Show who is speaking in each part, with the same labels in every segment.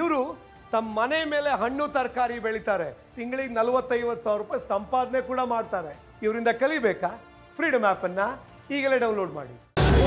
Speaker 1: ಇವರು ತಮ್ಮ ಮನೆ ಮೇಲೆ ಹಣ್ಣು ತರಕಾರಿ ಬೆಳಿತಾರೆ ತಿಂಗಳಿಗೆ ನಲವತ್ತೈವತ್ತು ಸಾವಿರ ರೂಪಾಯಿ ಸಂಪಾದನೆ ಕೂಡ ಮಾಡ್ತಾರೆ ಇವರಿಂದ ಕಲಿಬೇಕಾ ಫ್ರೀಡಮ್ ಆ್ಯಪನ್ನು ಈಗಲೇ ಡೌನ್ಲೋಡ್ ಮಾಡಿ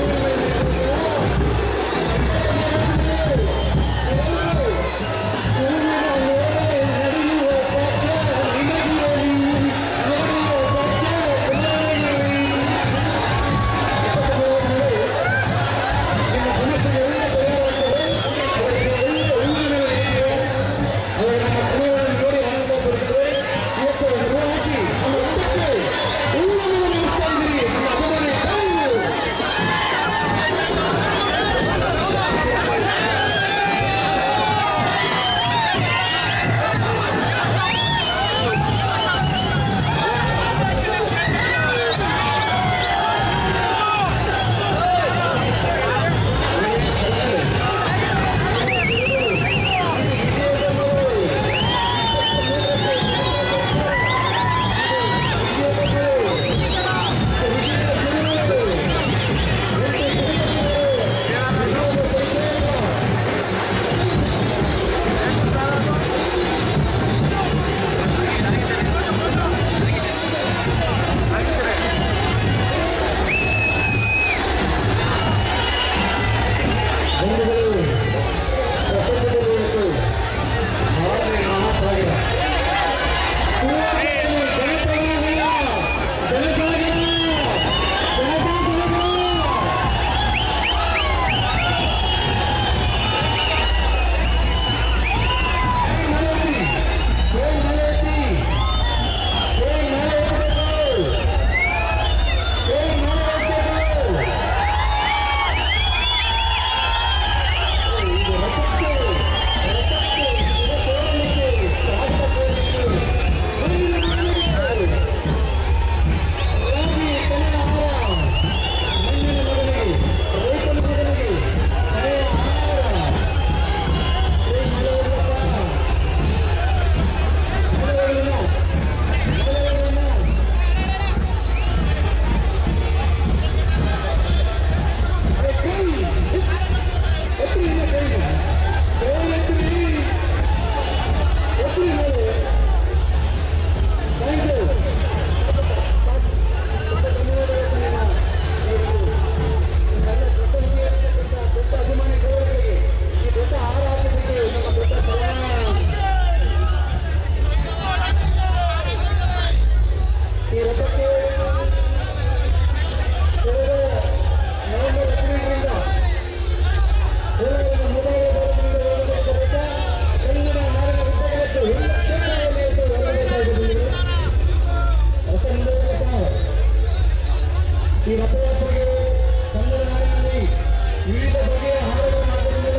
Speaker 2: ಈ ರಥಯಾತ್ರೆಗೆ ಕನ್ನಡ ನಾಡಿನಲ್ಲಿ ವಿವಿಧ ಬಗೆಯ ಹಾಡುಗಳನ್ನು ಹಾಕುವ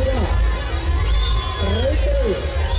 Speaker 2: ಮೂಲಕ ರೈತರು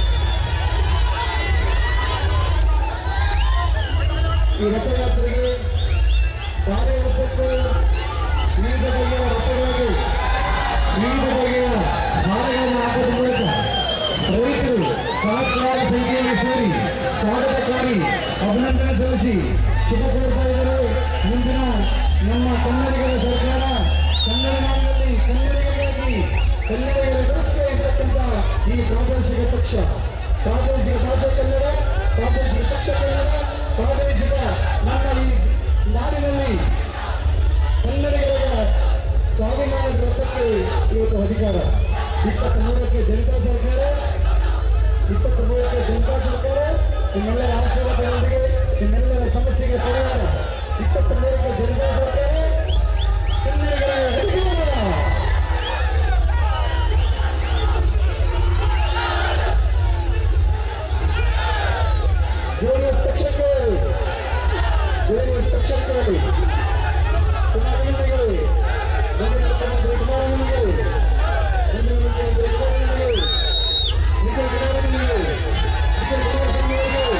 Speaker 2: ಈ ರಥಯಾತ್ರೆಗೆ ದಾರಿ ಉದ್ದಕ್ಕೂ ವಿವಿಧ ಬಗೆಯ ರಥಗಳಿಗೆ ವಿವಿಧ ಬಗೆಯ ಹಾಡುಗಳನ್ನು ಹಾಕುವ ಮೂಲಕ ರೈತರು ಸಹಸ್ರಾರು ಸಂಖ್ಯೆಯಲ್ಲಿ ಸೇರಿ ಸ್ವಾಗತ ಕೋರಿ ಅಭಿನಂದನೆ ಸಲ್ಲಿಸಿ ಶುಭ ಕೋರ್ತಾ ಇದ್ದರು ಮುಂದಿನ ನಮ್ಮ ಕನ್ನಡಿಗರ ಸರ್ಕಾರ ಕನ್ನಡ ನಾಡಿನಲ್ಲಿ ಕನ್ನಡಿಗರಿಗಾಗಿ ಕನ್ನಡಿಗರಿಗೋಸ್ಕರ ಇರತಕ್ಕಂಥ ಈ ಪ್ರಾದೇಶಿಕ ಪಕ್ಷ ಪ್ರಾದೇಶಿಕ ಭಾಷೆ ಕನ್ನಡ ಪ್ರಾದೇಶಿಕ ಪಕ್ಷ ಕನ್ನಡ ಪ್ರಾದೇಶಿಕ ನಮ್ಮ ಈ ನಾಡಿನಲ್ಲಿ ಕನ್ನಡಿಗರ ಸ್ವಾಭಿಮಾನದ ರಥಕ್ಕೆ ಇವತ್ತು ಅಧಿಕಾರ ಇಪ್ಪತ್ತ್ ಮೂರಕ್ಕೆ ಜನತಾ ಸರ್ಕಾರ ಇಪ್ಪತ್ತ್ ಮೂರಕ್ಕೆ ಜನತಾ ಸರ್ಕಾರ ನಿಮ್ಮೆಲ್ಲರ ಆಶೀರ್ವಾದದೊಂದಿಗೆ ನಿಮ್ಮೆಲ್ಲರ ಸಮಸ್ಯೆಗೆ ಪರಿಹಾರ ಇಪ್ಪತ್ತ್ ಮೂರಕ್ಕೆ ಜನತಾ ಸರ್ಕಾರ ಕನ್ನಡಿಗರ ಅಧಿಕಾರ ಜೆಡಿಎಸ್ ಪಕ್ಷಕ್ಕೆ ಜೆಡಿಎಸ್ ಪಕ್ಷಕ್ಕೆ ಕುಮಾರಣ್ಣನಿಗೆ ಗಂಗಾ ಮುಖ್ಯಮಂತ್ರಿ ಕುಮಾರಣ್ಣನಿಗೆ ಗಂಗಾ ಮುಖ್ಯಮಂತ್ರಿ ಕುಮಾರಣ್ಣನಿಗೆ ನಿಖಿಲ್ ಕುಮಾರಣ್ಣನಿಗೆ ನಿಖಿಲ್ ಕುಮಾರಸ್ವಾಮಿಯವರಿಗೆ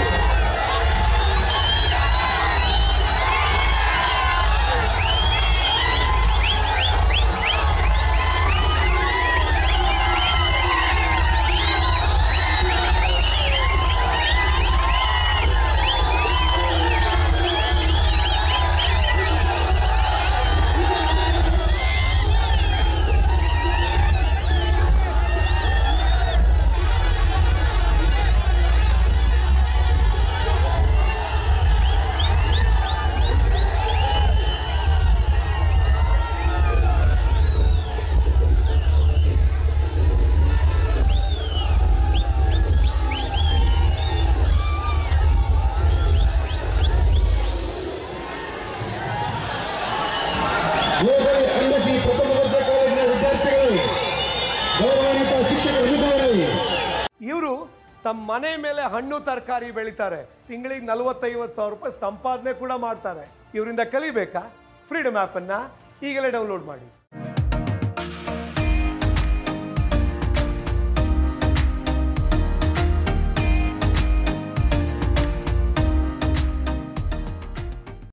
Speaker 1: ತಮ್ಮ ಮನೆ ಮೇಲೆ ಹಣ್ಣು ತರಕಾರಿ ಬೆಳಿತಾರೆ ತಿಂಗಳಿಗೆ ನಲವತ್ತೈವತ್ತು ಸಾವಿರ ರೂಪಾಯಿ ಸಂಪಾದನೆ ಕೂಡ ಮಾಡ್ತಾರೆ ಇವರಿಂದ ಕಲಿಬೇಕಾ ಫ್ರೀಡಮ್ ಆ್ಯಪನ್ನು ಈಗಲೇ ಡೌನ್ಲೋಡ್ ಮಾಡಿ